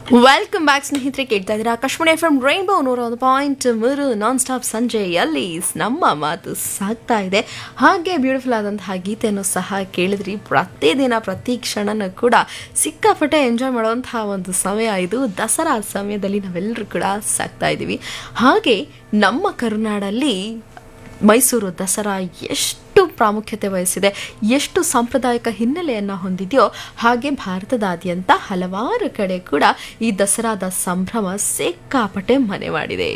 welcome back ಸ್ನೇಹಿತರೆ ಕೇಳ್ತಾ ಇದ್ದೀರಾ ಆಕಾಶವಾಣಿ ಎಫ್ ಎಂ ರೈನ್ಬೋ ನೂರ ಒಂದು ಪಾಯಿಂಟ್ ಮೂರು ನಾನ್ ಸ್ಟಾಪ್ ಸಂಜೆಯಲ್ಲಿ ನಮ್ಮ ಮಾತು ಸಾಗ್ತಾ ಇದೆ ಹಾಗೆ ಬ್ಯೂಟಿಫುಲ್ ಆದಂತಹ ಗೀತೆಯನ್ನು ಸಹ ಕೇಳಿದ್ರಿ ಪ್ರತಿದಿನ ಪ್ರತಿ ಕ್ಷಣನೂ ಕೂಡ ಸಿಕ್ಕಾಪಟ್ಟೆ ಎಂಜಾಯ್ ಮಾಡುವಂತಹ ಒಂದು ಸಮಯ ಇದು ದಸರಾ ಸಮಯದಲ್ಲಿ ನಾವೆಲ್ಲರೂ ಕೂಡ ಸಾಗ್ತಾ ಇದ್ದೀವಿ ಹಾಗೆ ನಮ್ಮ ಕರುನಾಡಲ್ಲಿ ಮೈಸೂರು ದಸರಾ ಎಷ್ಟು ಪ್ರಾಮುಖ್ಯತೆ ವಹಿಸಿದೆ ಎಷ್ಟು ಸಾಂಪ್ರದಾಯಿಕ ಹಿನ್ನೆಲೆಯನ್ನು ಹೊಂದಿದೆಯೋ ಹಾಗೆ ಭಾರತದಾದ್ಯಂತ ಹಲವಾರು ಕಡೆ ಕೂಡ ಈ ದಸರಾದ ಸಂಭ್ರಮ ಸಿಕ್ಕಾಪಟ್ಟೆ ಮನೆ ಮಾಡಿದೆ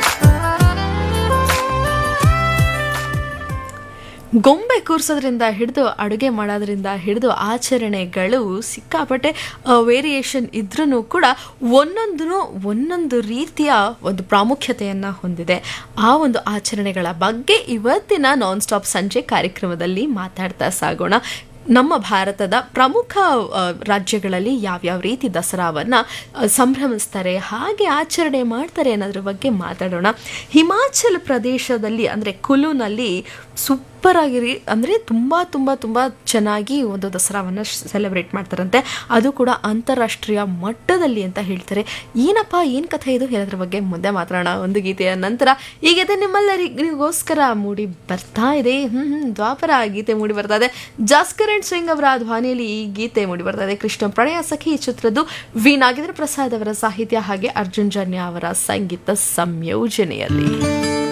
ಗೊಂಬೆ ಕೂರಿಸೋದ್ರಿಂದ ಹಿಡಿದು ಅಡುಗೆ ಮಾಡೋದ್ರಿಂದ ಹಿಡಿದು ಆಚರಣೆಗಳು ಸಿಕ್ಕಾಪಟ್ಟೆ ವೇರಿಯೇಷನ್ ಇದ್ರೂ ಕೂಡ ಒಂದೊಂದು ಒಂದೊಂದು ರೀತಿಯ ಒಂದು ಪ್ರಾಮುಖ್ಯತೆಯನ್ನು ಹೊಂದಿದೆ ಆ ಒಂದು ಆಚರಣೆಗಳ ಬಗ್ಗೆ ಇವತ್ತಿನ ನಾನ್ ಸ್ಟಾಪ್ ಸಂಜೆ ಕಾರ್ಯಕ್ರಮದಲ್ಲಿ ಮಾತಾಡ್ತಾ ಸಾಗೋಣ ನಮ್ಮ ಭಾರತದ ಪ್ರಮುಖ ಆ, ರಾಜ್ಯಗಳಲ್ಲಿ ಯಾವ್ಯಾವ ರೀತಿ ದಸರಾವನ್ನು ಸಂಭ್ರಮಿಸ್ತಾರೆ ಹಾಗೆ ಆಚರಣೆ ಮಾಡ್ತಾರೆ ಅನ್ನೋದ್ರ ಬಗ್ಗೆ ಮಾತಾಡೋಣ ಹಿಮಾಚಲ ಪ್ರದೇಶದಲ್ಲಿ ಅಂದರೆ ಕುಲುನಲ್ಲಿ ಸೂಪರ್ ಆಗಿರಿ ಅಂದರೆ ತುಂಬ ತುಂಬ ತುಂಬ ಚೆನ್ನಾಗಿ ಒಂದು ದಸರಾವನ್ನು ಸೆಲೆಬ್ರೇಟ್ ಮಾಡ್ತಾರಂತೆ ಅದು ಕೂಡ ಅಂತಾರಾಷ್ಟ್ರೀಯ ಮಟ್ಟದಲ್ಲಿ ಅಂತ ಹೇಳ್ತಾರೆ ಏನಪ್ಪ ಏನು ಕಥೆ ಇದು ಹೇಳೋದ್ರ ಬಗ್ಗೆ ಮುಂದೆ ಮಾತಾಡೋಣ ಒಂದು ಗೀತೆಯ ನಂತರ ಈ ಗೀತೆ ನಿಮ್ಮೆಲ್ಲರಿಗೋಸ್ಕರ ಮೂಡಿ ಬರ್ತಾ ಇದೆ ಹ್ಮ್ ಹ್ಮ್ ದ್ವಾಪರ ಗೀತೆ ಮೂಡಿ ಬರ್ತಾ ಇದೆ ಜಾಸ್ಕರ್ ಅಂಡ್ ಸಿಂಗ್ ಅವರ ಧ್ವನಿಯಲ್ಲಿ ಈ ಗೀತೆ ಮೂಡಿ ಬರ್ತಾ ಇದೆ ಕೃಷ್ಣ ಪ್ರಣಯ ಸಖಿ ಈ ಚಿತ್ರದ್ದು ವಿ ನಾಗೇಂದ್ರ ಪ್ರಸಾದ್ ಅವರ ಸಾಹಿತ್ಯ ಹಾಗೆ ಅರ್ಜುನ್ ಜನ್ಯ ಅವರ ಸಂಗೀತ ಸಂಯೋಜನೆಯಲ್ಲಿ